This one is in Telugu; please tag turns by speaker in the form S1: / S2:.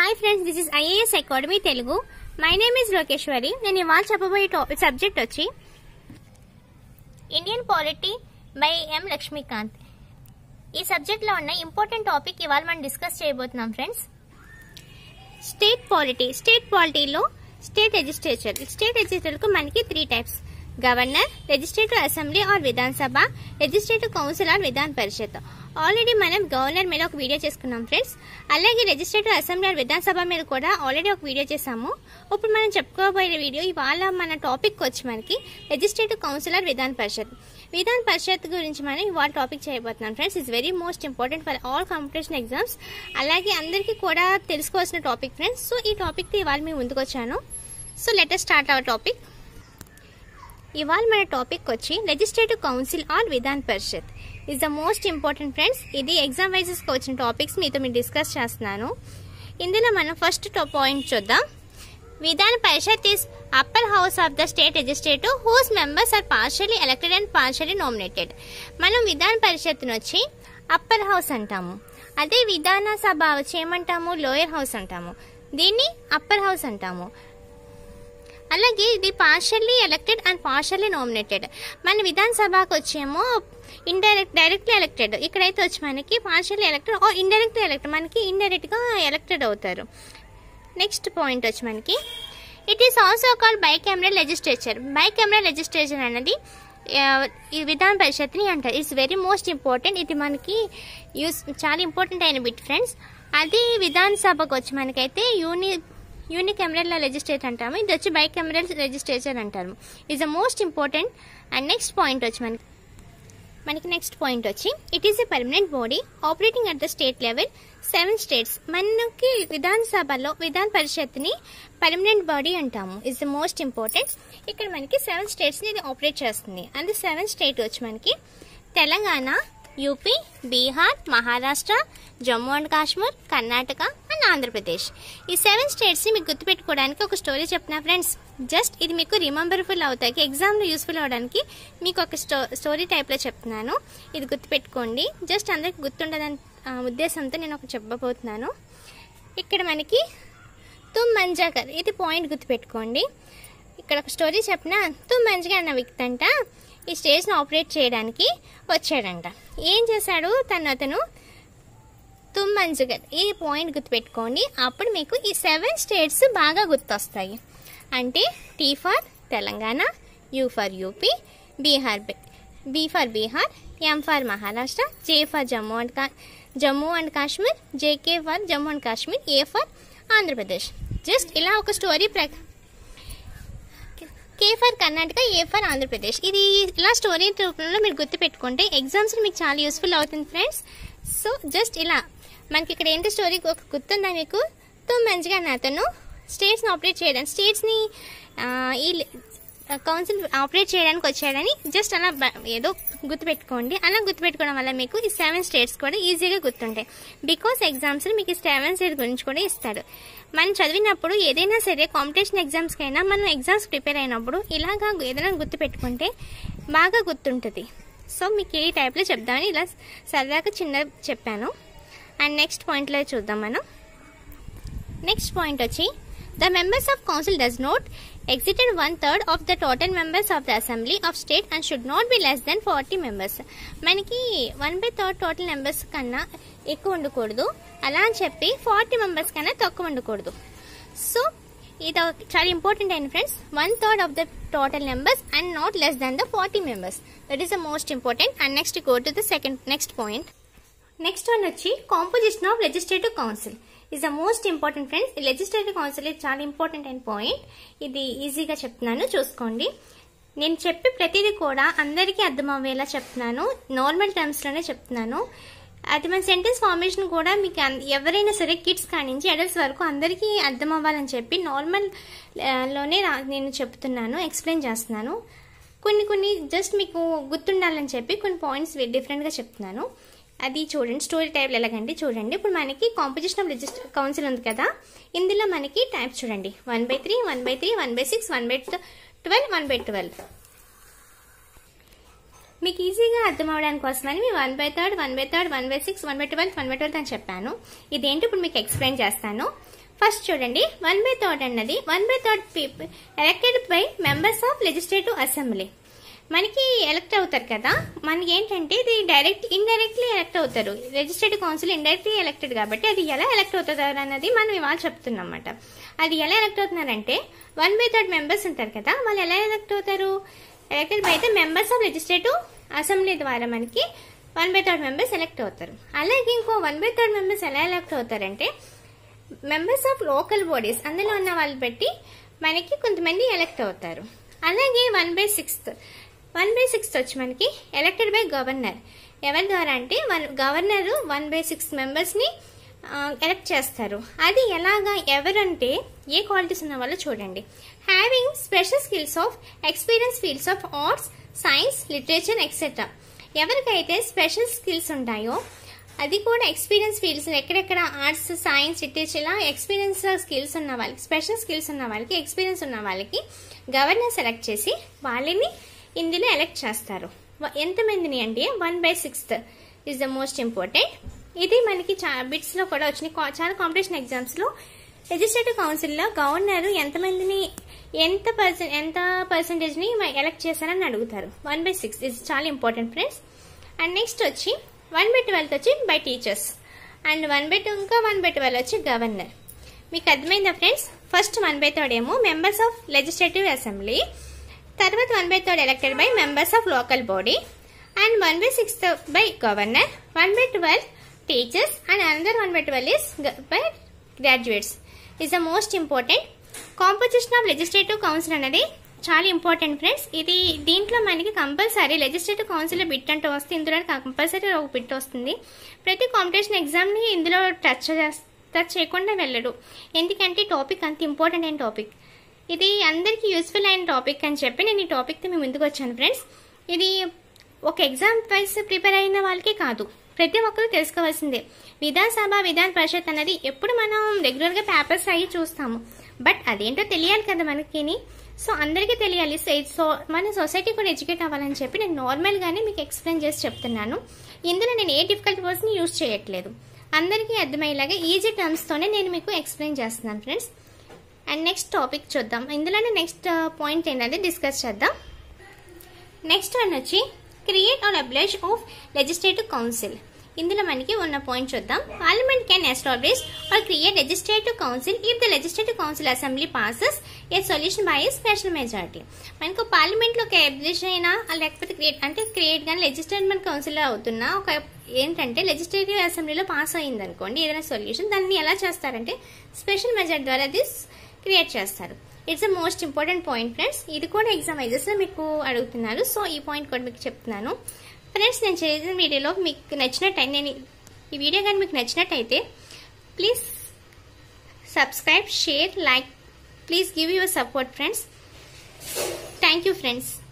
S1: hi friends this is IAS academy Telugu my name is Lokeshwari నేను ఇవాళ చెప్పబోయే టాపిక్ సబ్జెక్ట్ వచ్చి Indian polity by M Lakshmikanth ఈ సబ్జెక్ట్లో ఉన్న ఇంపార్టెంట్ టాపిక్ ఇవాళ మనం డిస్కస్ చేయబోతున్నాం ఫ్రెండ్స్ స్టేట్ పాలిటీ స్టేట్ పాలిటీలో స్టేట్ లెజిస్లేచర్ స్టేట్ లెజిస్లేచర్కు మనకి three types governor legislative assembly or Vidhan Sabha legislative council or Vidhan Parishad already మనం గవర్నర్ మీద ఒక వీడియో చేసుకున్నాం ఫ్రెండ్స్ అలాగే లెజిస్లేటివ్ అసెంబ్లీ ఆర్ విధాన్ సభ మీద కూడా ఆల్రెడీ ఒక వీడియో చేసాము ఇప్పుడు మనం చెప్పుకోబోయే వీడియో ఇవాళ మన టాపిక్ వచ్చి మనకి legislative council or Vidhan Parishad Vidhan Parishad గురించి మనం ఇవాళ టాపిక్ చేయబోతున్నాం friends is very most important for all competition exams అలాగే అందరికీ కూడా తెలుసుకోవాల్సిన టాపిక్ ఫ్రెండ్స్ సో ఈ టాపిక్తో ఇవాళ మేము ముందుకు వచ్చాను so let us start our topic ఇవాళ మన టాపిక్ వచ్చి legislative council or Vidhan Parishad is the most important friends ఇది ఎగ్జామ్ వైజెస్కి వచ్చిన టాపిక్స్ మీతో మీరు డిస్కస్ చేస్తున్నాను ఇందులో మనం ఫస్ట్ పాయింట్ చూద్దాం Vidhan Parishad is upper house of the state legislative whose members are partially elected and partially nominated మనం విధాన పరిషత్ను వచ్చి అప్పర్ హౌస్ అంటాము అదే విధాన సభ వచ్చి ఏమంటాము లోయర్ హౌస్ అంటాము దీన్ని అప్పర్ హౌస్ అంటాము అలాగే ఇది partially elected and partially nominated మన విధాన సభకు వచ్చేమో ఇండైరెక్ట్ డైరెక్ట్లీ ఎలక్టెడ్ ఇక్కడైతే వచ్చి మనకి partially elected or indirectly elected మనకి ఇండైరెక్ట్గా ఎలక్టెడ్ అవుతారు నెక్స్ట్ పాయింట్ వచ్చి మనకి it is also call bicameral legislature bicameral legislature అనేది ఆ, ఈ విధాన పరిషత్ని అంటారు ఇట్స్ వెరీ మోస్ట్ ఇంపార్టెంట్ ఇది మనకి యూస్ చాలా ఇంపార్టెంట్ అయిన బిట్ ఫ్రెండ్స్ అది విధాన సభకు వచ్చి మనకైతే యూని యూని కెమెరా లెజిస్లేచర్ అంటాము ఇది వచ్చి బై కెమెరా లెజిస్లేచర్ అంటారు is the most important and next point వచ్చి మనకి మనకి నెక్స్ట్ పాయింట్ వచ్చి it is a permanent body operating at the state level seven states మనకి విధాన సభలో విధాన పరిషత్ని పర్మనెంట్ బాడీ అంటాము ఇస్ ద మోస్ట్ ఇంపార్టెంట్ ఇక్కడ మనకి సెవెన్ స్టేట్స్ని ఇది ఆపరేట్ చేస్తుంది అండ్ సెవెన్ స్టేట్ వచ్చి మనకి Telangana UP Bihar Maharashtra Jammu and Kashmir Karnataka and Andhra Pradesh ఈ సెవెన్ స్టేట్స్ని మీకు గుర్తుపెట్టుకోవడానికి ఒక స్టోరీ చెప్పిన ఫ్రెండ్స్ జస్ట్ ఇది మీకు రిమెంబర్ఫుల్ అవుతాయి ఎగ్జామ్లో యూస్ఫుల్ అవడానికి మీకు ఒక స్టో స్టోరీ టైప్లో చెప్తున్నాను ఇది గుర్తుపెట్టుకోండి జస్ట్ అందరికి గుర్తుండదని ఆ, ఉద్దేశంతో నేను ఒక చెప్పబోతున్నాను ఇక్కడ మనకి తుమ్ మంజాకర్ ఇది పాయింట్ గుర్తుపెట్టుకోండి ఇక్కడ ఒక స్టోరీ చెప్పిన తుమ్ మంచిగా అన్న వ్యక్తి అంట ఈ స్టేజ్ని ఆపరేట్ చేయడానికి వచ్చాడంట ఏం చేశాడు తను అతను తుమ్ మంజుగర్ ఈ పాయింట్ గుర్తుపెట్టుకోండి అప్పుడు మీకు ఈ సెవెన్ స్టేట్స్ బాగా గుర్తొస్తాయి అంటే T for Telangana U for UP Bihar B for Bihar M for Maharashtra J for Jammu and కా Jammu and Kashmir JK for Jammu and Kashmir A for Andhra Pradesh just ఇలా ఒక స్టోరీ ప్ర K for Karnataka A for Andhra Pradesh ఇది ఇలా స్టోరీ రూపంలో మీరు గుర్తుపెట్టుకుంటే ఎగ్జామ్స్ మీకు చాలా యూస్ఫుల్ అవుతుంది ఫ్రెండ్స్ సో జస్ట్ ఇలా మనకి ఇక్కడ ఏంటి స్టోరీ ఒక గుర్తుందా మీకు తో మంచిగా అతను స్టేట్స్ని ఆపరేట్ చేయడానికి స్టేట్స్ని ఈ కౌన్సిల్ ఆపరేట్ చేయడానికి వచ్చాడని జస్ట్ అలా బ- ఏదో గుర్తుపెట్టుకోండి అలా గుర్తుపెట్టుకోవడం వల్ల మీకు ఈ సెవెన్ స్టేట్స్ కూడా ఈజీగా గుర్తుంటాయి బికాస్ ఎగ్జామ్స్ మీకు ఈ సెవెన్ స్టేట్ గురించి కూడా ఇస్తాడు మనం చదివినప్పుడు ఏదైనా సరే కాంపిటీషన్ ఎగ్జామ్స్కి అయినా మనం ఎగ్జామ్స్ ప్రిపేర్ అయినప్పుడు ఇలాగా ఏదైనా గుర్తుపెట్టుకుంటే బాగా గుర్తుంటుంది సో మీకు ఈ టైప్లో చెప్దామని ఇలా సరదాగా చిన్న చెప్పాను అండ్ నెక్స్ట్ పాయింట్లో చూద్దాం మనం నెక్స్ట్ పాయింట్ వచ్చి the members of council does not exceeded one third of the total members of the assembly of state and should not be less than forty members మనకి one by third total members కన్నా ఎక్కువ ఉండకూడదు అలా అని చెప్పి ఫార్టీ మెంబర్స్ కన్నా తక్కువ ఉండకూడదు సో ఇది ఒక- చాలా ఇంపార్టెంట్ అయిన friends one third of the total members and not less than the forty members that is the most important and next go to the second next point next one వచ్చి composition of legislative council is the most important friends ఈ లెజిస్లేటివ్ కౌన్సిల్ ఇది చాలా ఇంపార్టెంట్ అయిన పాయింట్ ఇది ఈజీగా చెప్తున్నాను చూసుకోండి నేను చెప్పి ప్రతిదీ కూడా అందరికీ అర్థం అయ్యేలా చెప్తున్నాను నార్మల్ టర్మ్స్లోనే చెప్తున్నాను అది మన సెంటెన్స్ ఫార్మేషన్ కూడా మీకు అన్- ఎవరైనా సరే కిడ్స్ కానించి అడల్ట్స్ వరకు అందరికీ అర్థం అవ్వాలని చెప్పి నార్మల్ ఆ, లోనే రా- నేను చెప్తున్నాను ఎక్స్ప్లెయిన్ చేస్తున్నాను కొన్ని కొన్ని జస్ట్ మీకు గుర్తుండాలని చెప్పి కొన్ని పాయింట్స్ డిఫరెంట్గా చెప్తున్నాను అది చూడండి స్టోరీ టైప్లో ఎలాగంటే చూడండి ఇప్పుడు మనకి కాంపోజిషన్ ఆఫ్ రిజిస్టర్ కౌన్సిల్ ఉంది కదా ఇందులో మనకి టైప్స్ చూడండి one by three one by three one by six one by twelve one by twelve మీకు ఈజీగా అర్థం అవడానికి కోసమని మీ one by third one by third one by six one by twelve one by twelve అని చెప్పాను ఇదేంటి ఇప్పుడు మీకు ఎక్స్ప్లెయిన్ చేస్తాను ఫస్ట్ చూడండి వన్ బై థర్డ్ అన్నది one by third people elected by members of legislative assembly మనకి ఎలక్ట్ అవుతారు కదా మనకి ఏంటంటే ఇది డైరెక్ట్ ఇండైరెక్ట్లీ ఎలక్ట్ అవుతారు లెజిస్లేటివ్ కౌన్సిల్ ఇండైరెక్ట్లీ ఎలక్టెడ్ కాబట్టి అది ఎలా ఎలక్ట్ అవుతారు అన్నది మనం ఇవాళ చెప్తున్నాం అన్నమాట అది ఎలా ఎలక్ట్ అవుతున్నారంటే వన్ బై థర్డ్ మెంబర్స్ ఉంటారు కదా వాళ్ళు ఎలా ఎలక్ట్ అవుతారు elected by the members of legislative assembly ద్వారా మనకి one by third members elect అవుతారు అలాగే ఇంకో వన్ బై థర్డ్ మెంబర్స్ ఎలా ఎలక్ట్ అవుతారంటే మెంబర్స్ ఆఫ్ లోకల్ బాడీస్ అందులో ఉన్న వాళ్ళు బట్టి మనకి కొంతమంది ఎలక్ట్ అవుతారు అలాగే one by sixth one by sixth వచ్చి మనకి ఎలక్టెడ్ బై గవర్నర్ ఎవరి ద్వారా అంటే one governor one by six మెంబర్స్ని ఎలక్ట్ చేస్తారు అది ఎలాగా ఎవరంటే ఏ క్వాలిటీస్ ఉన్న వాళ్ళు చూడండి having special skills of experience fields of arts science literature etcetera ఎవరికైతే స్పెషల్ స్కిల్స్ ఉంటాయో అది కూడా ఎక్స్పీరియన్స్ ఫీల్డ్స్ ఎక్కడెక్కడ ఆర్ట్స్ సైన్స్ లిటరేచర్ ఇలా ఎక్స్పీరియన్స్ స్కిల్స్ ఉన్న వాళ్ళకి స్పెషల్ స్కిల్స్ ఉన్న వాళ్ళకి ఎక్స్పీరియన్స్ ఉన్న వాళ్ళకి గవర్నర్ సెలెక్ట్ చేసి వాళ్ళని ఇందులో ఎలక్ట్ చేస్తారు వ- ఎంతమందిని అంటే one by sixth is the most important ఇది మనకి చా బిట్స్లో కూడా వచ్చినాయి కా- చాలా కాంపిటీషన్ ఎగ్జామ్స్లో లెజిస్లేటివ్ కౌన్సిల్లో గవర్నర్ ఎంతమందిని ఎంత పర్సెంట్ ఎంత పర్సంటేజ్ని ఎలక్ట్ చేశారని అడుగుతారు వన్ బై సిక్స్ ఇది చాలా ఇంపార్టెంట్ ఫ్రెండ్స్ అండ్ నెక్స్ట్ వచ్చి వన్ బై ట్వెల్త్ వచ్చి by teachers and one by two ఇంకా వన్ బై ట్వెల్వ్ వచ్చి గవర్నర్ మీకు అర్థమైందా friends first one by third ఏమో మెంబర్స్ ఆఫ్ లెజిస్లేటివ్ అసెంబ్లీ తర్వాత one by third elected by members of local body and one by sixth by governor one by twelve teachers and another one by twelve is by graduates is the most important composition of legislative council అనేది చాలా ఇంపార్టెంట్ ఫ్రెండ్స్ ఇది దీంట్లో మనకి కంపల్సరీ లెజిస్లేటివ్ కౌన్సిల్ బిట్ అంటూ వస్తే ఇందులో కంపల్సరీ ఒక బిట్ వస్తుంది ప్రతి కాంపిటీషన్ ఎగ్జామ్ని ఇందులో టచ్ చేస్- టచ్ చేయకుండా వెళ్ళడు ఎందుకంటే టాపిక్ అంత ఇంపార్టెంట్ అయిన టాపిక్ ఇది అందరికీ యూస్ఫుల్ అయిన టాపిక్ అని చెప్పి నేను ఈ టాపిక్తో మీ ముందుకు వచ్చాను ఫ్రెండ్స్ ఇది ఒక ఎగ్జామ్ వైస్ ప్రిపేర్ అయిన వాళ్ళకే కాదు ప్రతి ఒక్కరు తెలుసుకోవాల్సిందే విధానసభ విధాన పరిషత్ అనేది ఎప్పుడు మనం రెగ్యులర్గా పేపర్స్ అయ్యి చూస్తాము బట్ అదేంటో తెలియాలి కదా మనకిని సో అందరికీ తెలియాలి సో సో మన సొసైటీ కూడా ఎడ్యుకేట్ అవ్వాలని చెప్పి నేను నార్మల్గానే మీకు ఎక్స్ప్లెయిన్ చేసి చెప్తున్నాను ఇందులో నేను ఏ డిఫికల్ట్ వర్డ్స్ని యూజ్ చేయట్లేదు అందరికీ అర్థమయ్యేలాగా ఈజీ టర్మ్స్తోనే నేను మీకు ఎక్స్ప్లెయిన్ చేస్తున్నాను ఫ్రెండ్స్ అండ్ నెక్స్ట్ టాపిక్ చూద్దాం ఇందులోనే నెక్స్ట్ పాయింట్ ఏంటంటే డిస్కస్ చేద్దాం నెక్స్ట్ వన్ వచ్చి create or abolish of legislative council ఇందులో మనకి ఉన్న పాయింట్ చూద్దాం parliament can establish or create legislative council if the legislative council assembly passes a solution by a special majority మనకు పార్లమెంట్ లో ఒక ఎబ్లిష్ అయినా లేకపోతే క్రియేట్ అంటే క్రియేట్ కానీ లెజిస్లేటివ్ కౌన్సిల్ అవుతున్నా ఒక ఏంటంటే లెజిస్లేటివ్ అసెంబ్లీలో పాస్ అయింది అనుకోండి ఏదైనా సొల్యూషన్ దాన్ని ఎలా చేస్తారంటే స్పెషల్ మెజారిటీ ద్వారా దిస్ క్రియేట్ చేస్తారు it's a most important point friends ఇది కూడా ఎగ్జామ్ లో మీకు అడుగుతున్నారు సో ఈ పాయింట్ కూడా మీకు చెప్తున్నాను ఫ్రెండ్స్ నేను చేసిన వీడియోలో మీకు నచ్చినట్టు నేను ఈ వీడియో కానీ మీకు నచ్చినట్టయితే please subscribe share like please give your support friends thank you friends